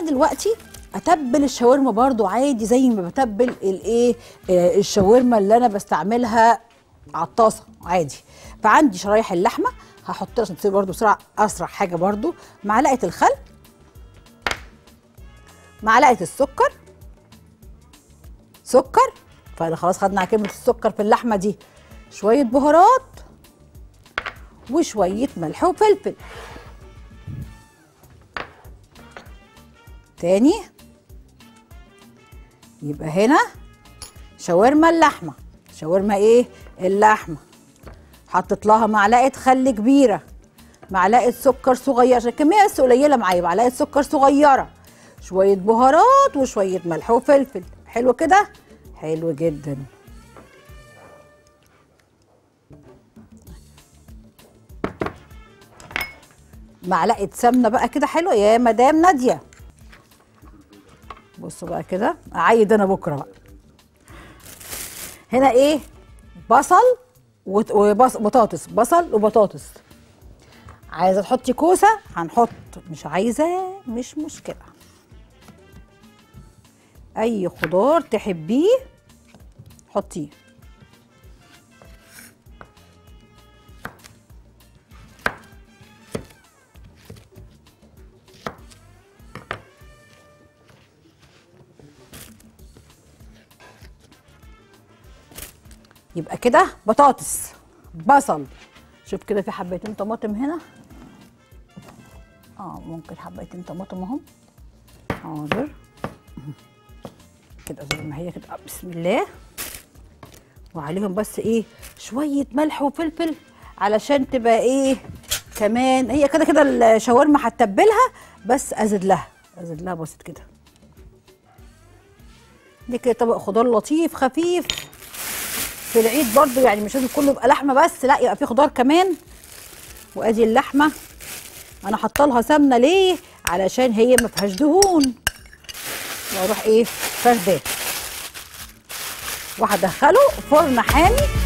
دلوقتي اتبل الشاورما برضو عادي زي ما بتبل الايه آه، الشاورما اللي انا بستعملها على الطاسه عادي فعندي شرايح اللحمه هحط لها عشان تصير برضو بسرعه اسرع حاجه برضو معلقه الخل معلقه السكر سكر فانا خلاص خدنا على كلمه السكر في اللحمه دي شويه بهارات وشويه ملح وفلفل تاني يبقى هنا شاورما اللحمه شاورما ايه اللحمه حطيت لها معلقه خل كبيره معلقه سكر صغيره عشان الكميه بس قليله معايا معلقه سكر صغيره شويه بهارات وشويه ملح وفلفل حلو كده حلو جدا معلقه سمنه بقى كده حلوه يا مدام ناديه بصوا بقى كده اعيد انا بكره بقى هنا ايه بصل وت- وبص بطاطس بصل وبطاطس عايزه تحطي كوسه هنحط مش عايزه مش مشكله اي خضار تحبيه حطيه يبقى كده بطاطس بصل شوف كده في حبيتين طماطم هنا اه ممكن حبيتين طماطم اهم حاضر كده زي ما هي كده آه، بسم الله وعليهم بس ايه شويه ملح وفلفل علشان تبقى ايه كمان هي كده كده الشاورما هتتبلها بس ازيد لها ازيد لها بسيط كده دي كده طبق خضار لطيف خفيف في العيد برضو يعني مش لازم كله يبقى لحمه بس لا يبقى في خضار كمان وادي اللحمه انا حاطه لها سمنه ليه علشان هي ما فيهاش دهون واروح ايه فرداه وهدخله فرن حامي